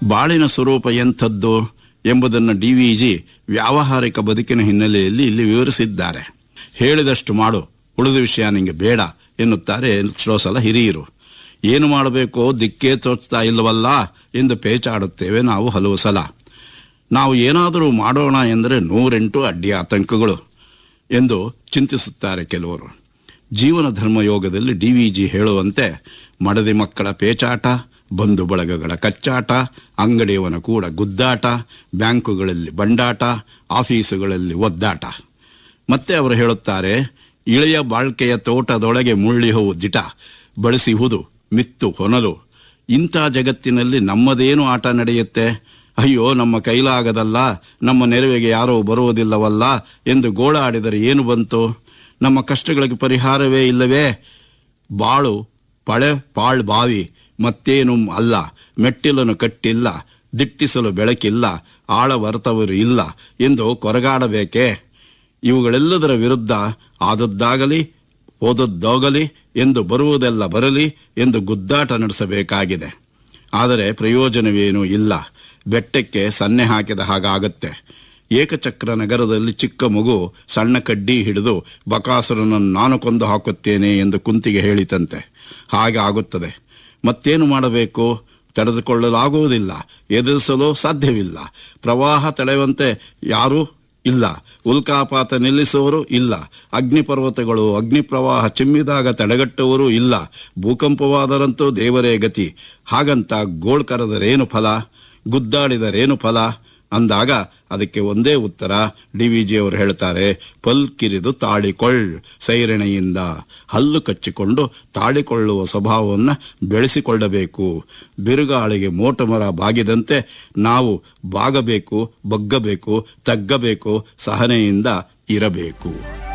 ಬಾಳಿನ ಸ್ವರೂಪ ಎಂಥದ್ದು ಎಂಬುದನ್ನು ಡಿವಿಜಿ ವ್ಯಾವಹಾರಿಕ ಬದುಕಿನ ಹಿನ್ನೆಲೆಯಲ್ಲಿ ಇಲ್ಲಿ ವಿವರಿಸಿದ್ದಾರೆ ಹೇಳಿದಷ್ಟು ಮಾಡು ಉಳಿದ ವಿಷಯ ನಿಂಗೆ ಬೇಡ ಎನ್ನುತ್ತಾರೆ ಎಷ್ಟೋ ಸಲ ಹಿರಿಯರು ಏನು ಮಾಡಬೇಕೋ ದಿಕ್ಕೇ ತೋಚ್ತಾ ಇಲ್ಲವಲ್ಲ ಎಂದು ಪೇಚಾಡುತ್ತೇವೆ ನಾವು ಹಲವು ಸಲ ನಾವು ಏನಾದರೂ ಮಾಡೋಣ ಎಂದರೆ ನೂರೆಂಟು ಅಡ್ಡಿ ಆತಂಕಗಳು ಎಂದು ಚಿಂತಿಸುತ್ತಾರೆ ಕೆಲವರು ಜೀವನ ಧರ್ಮಯೋಗದಲ್ಲಿ ಡಿವಿಜಿ ಹೇಳುವಂತೆ ಮಡದಿ ಮಕ್ಕಳ ಪೇಚಾಟ ಬಂಧು ಬಳಗಗಳ ಕಚ್ಚಾಟ ಅಂಗಡಿಯವನ ಕೂಡ ಗುದ್ದಾಟ ಬ್ಯಾಂಕುಗಳಲ್ಲಿ ಬಂಡಾಟ ಆಫೀಸುಗಳಲ್ಲಿ ಒದ್ದಾಟ ಮತ್ತೆ ಅವರು ಹೇಳುತ್ತಾರೆ ಇಳೆಯ ಬಾಳ್ಕೆಯ ತೋಟದೊಳಗೆ ಮುಳ್ಳಿಹುವು ದಿಟ ಬಳಸಿಹುದು ಮಿತ್ತು ಹೊನಲು ಇಂಥ ಜಗತ್ತಿನಲ್ಲಿ ನಮ್ಮದೇನು ಆಟ ನಡೆಯುತ್ತೆ ಅಯ್ಯೋ ನಮ್ಮ ಕೈಲಾಗದಲ್ಲ ನಮ್ಮ ನೆರವಿಗೆ ಯಾರೋ ಬರುವುದಿಲ್ಲವಲ್ಲ ಎಂದು ಗೋಳಾಡಿದರೆ ಏನು ಬಂತು ನಮ್ಮ ಕಷ್ಟಗಳಿಗೆ ಪರಿಹಾರವೇ ಇಲ್ಲವೇ ಬಾಳು ಪಳೆ ಪಾಳ್ ಬಾವಿ ಮತ್ತೇನು ಅಲ್ಲ ಮೆಟ್ಟಿಲನ್ನು ಕಟ್ಟಿಲ್ಲ ದಿಟ್ಟಿಸಲು ಬೆಳಕಿಲ್ಲ ಆಳವರ್ತವರು ಇಲ್ಲ ಎಂದು ಕೊರಗಾಡಬೇಕೇ ಇವುಗಳೆಲ್ಲದರ ವಿರುದ್ಧ ಆದದ್ದಾಗಲಿ ಓದದ್ದೋಗಲಿ ಎಂದು ಬರುವುದೆಲ್ಲ ಬರಲಿ ಎಂದು ಗುದ್ದಾಟ ನಡೆಸಬೇಕಾಗಿದೆ ಆದರೆ ಪ್ರಯೋಜನವೇನೂ ಇಲ್ಲ ಬೆಟ್ಟಕ್ಕೆ ಸನ್ನೆ ಹಾಕಿದ ಹಾಗಾಗತ್ತೆ ಏಕಚಕ್ರ ನಗರದಲ್ಲಿ ಚಿಕ್ಕ ಮಗು ಸಣ್ಣ ಕಡ್ಡಿ ಹಿಡಿದು ಬಕಾಸುರನನ್ನು ನಾನು ಕೊಂದು ಹಾಕುತ್ತೇನೆ ಎಂದು ಕುಂತಿಗೆ ಹೇಳಿತಂತೆ ಹಾಗೆ ಆಗುತ್ತದೆ ಮತ್ತೇನು ಮಾಡಬೇಕು ತಡೆದುಕೊಳ್ಳಲಾಗುವುದಿಲ್ಲ ಎದುರಿಸಲು ಸಾಧ್ಯವಿಲ್ಲ ಪ್ರವಾಹ ತಡೆಯುವಂತೆ ಯಾರೂ ಇಲ್ಲ ಉಲ್ಕಾಪಾತ ನಿಲ್ಲಿಸುವವರು ಇಲ್ಲ ಅಗ್ನಿಪರ್ವತಗಳು ಅಗ್ನಿ ಪ್ರವಾಹ ಚಿಮ್ಮಿದಾಗ ತಡೆಗಟ್ಟುವವರು ಇಲ್ಲ ಭೂಕಂಪವಾದರಂತೂ ದೇವರೇ ಗತಿ ಹಾಗಂತ ಗೋಳ್ ಕರೆದರೇನು ಫಲ ಗುದ್ದಾಡಿದರೇನು ಫಲ ಅಂದಾಗ ಅದಕ್ಕೆ ಒಂದೇ ಉತ್ತರ ಡಿ ವಿ ಜಿ ಅವರು ಹೇಳ್ತಾರೆ ಪಲ್ಕಿರಿದು ತಾಳಿಕೊಳ್ಳ್ ಸೈರಣೆಯಿಂದ ಹಲ್ಲು ಕಚ್ಚಿಕೊಂಡು ತಾಳಿಕೊಳ್ಳುವ ಸ್ವಭಾವವನ್ನು ಬೆಳೆಸಿಕೊಳ್ಳಬೇಕು ಬಿರುಗಾಳಿಗೆ ಮೋಟ ಮರ ಬಾಗಿದಂತೆ ನಾವು ಬಾಗಬೇಕು ಬಗ್ಗಬೇಕು ತಗ್ಗಬೇಕು ಸಹನೆಯಿಂದ ಇರಬೇಕು